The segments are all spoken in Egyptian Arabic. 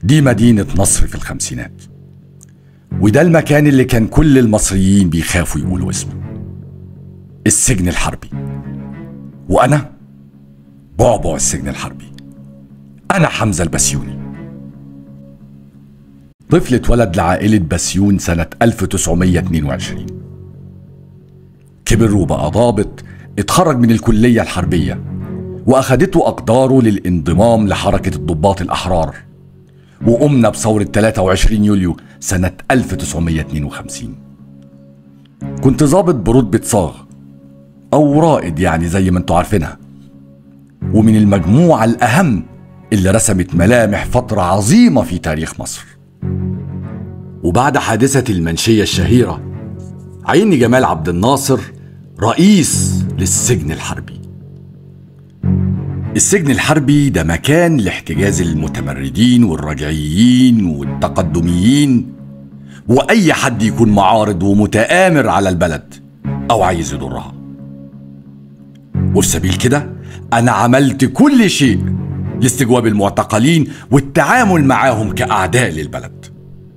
دي مدينة نصر في الخمسينات وده المكان اللي كان كل المصريين بيخافوا يقولوا اسمه السجن الحربي وأنا بعبع السجن الحربي أنا حمزة البسيوني طفل اتولد لعائلة بسيون سنة 1922 كبر وبقى ضابط اتخرج من الكلية الحربية وأخدته أقداره للانضمام لحركة الضباط الأحرار وقمنا بثورة 23 يوليو سنة 1952 كنت ضابط برتبة صاغ أو رائد يعني زي ما انتوا عارفينها ومن المجموعة الأهم اللي رسمت ملامح فترة عظيمة في تاريخ مصر وبعد حادثة المنشية الشهيرة عيني جمال عبد الناصر رئيس للسجن الحربي السجن الحربي ده مكان لاحتجاز المتمردين والرجعيين والتقدميين واي حد يكون معارض ومتآمر على البلد او عايز يضرها وفي سبيل كده انا عملت كل شيء لاستجواب المعتقلين والتعامل معاهم كاعداء للبلد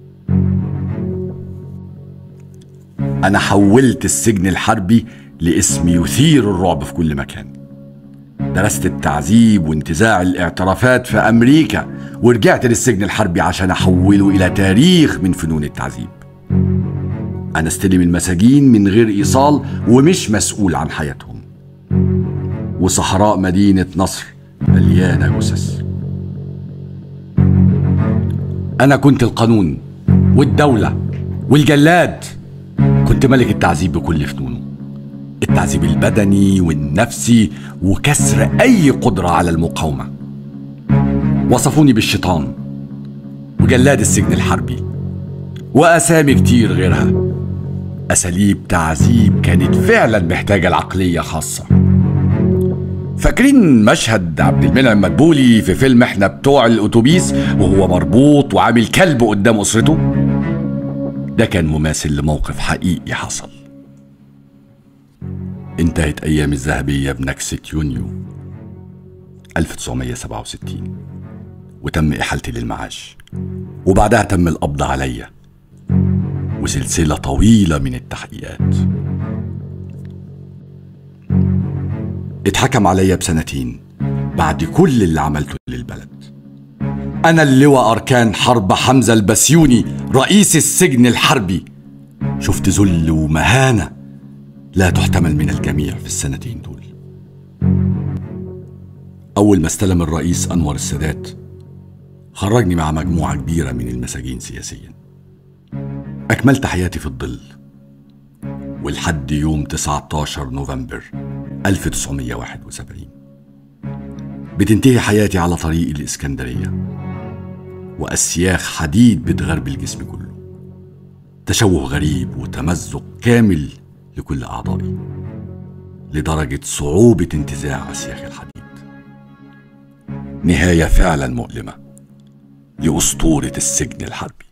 انا حولت السجن الحربي لاسم يثير الرعب في كل مكان درست التعذيب وانتزاع الاعترافات في امريكا ورجعت للسجن الحربي عشان احوله الى تاريخ من فنون التعذيب انا استلم المساجين من غير ايصال ومش مسؤول عن حياتهم وصحراء مدينه نصر مليانه جثث انا كنت القانون والدوله والجلاد كنت ملك التعذيب بكل فنونه التعذيب البدني والنفسي وكسر اي قدره على المقاومه وصفوني بالشيطان وجلاد السجن الحربي واسامي كتير غيرها اساليب تعذيب كانت فعلا محتاجه العقليه خاصه فاكرين مشهد عبد المنعم مدبولي في فيلم احنا بتوع الاتوبيس وهو مربوط وعامل كلب قدام اسرته ده كان مماثل لموقف حقيقي حصل انتهت أيام الذهبية بنكسة يونيو 1967 وتم إحالتي للمعاش وبعدها تم القبض عليا وسلسلة طويلة من التحقيقات اتحكم عليا بسنتين بعد كل اللي عملته للبلد أنا اللواء أركان حرب حمزة البسيوني رئيس السجن الحربي شفت ذل ومهانة لا تحتمل من الجميع في السنتين دول أول ما استلم الرئيس أنور السادات خرجني مع مجموعة كبيرة من المساجين سياسيا أكملت حياتي في الظل ولحد يوم 19 نوفمبر 1971 بتنتهي حياتي على طريق الإسكندرية وأسياخ حديد بتغرب الجسم كله تشوه غريب وتمزق كامل لكل أعضائي لدرجة صعوبة انتزاع أسياخ الحديد نهاية فعلا مؤلمة لأسطورة السجن الحربي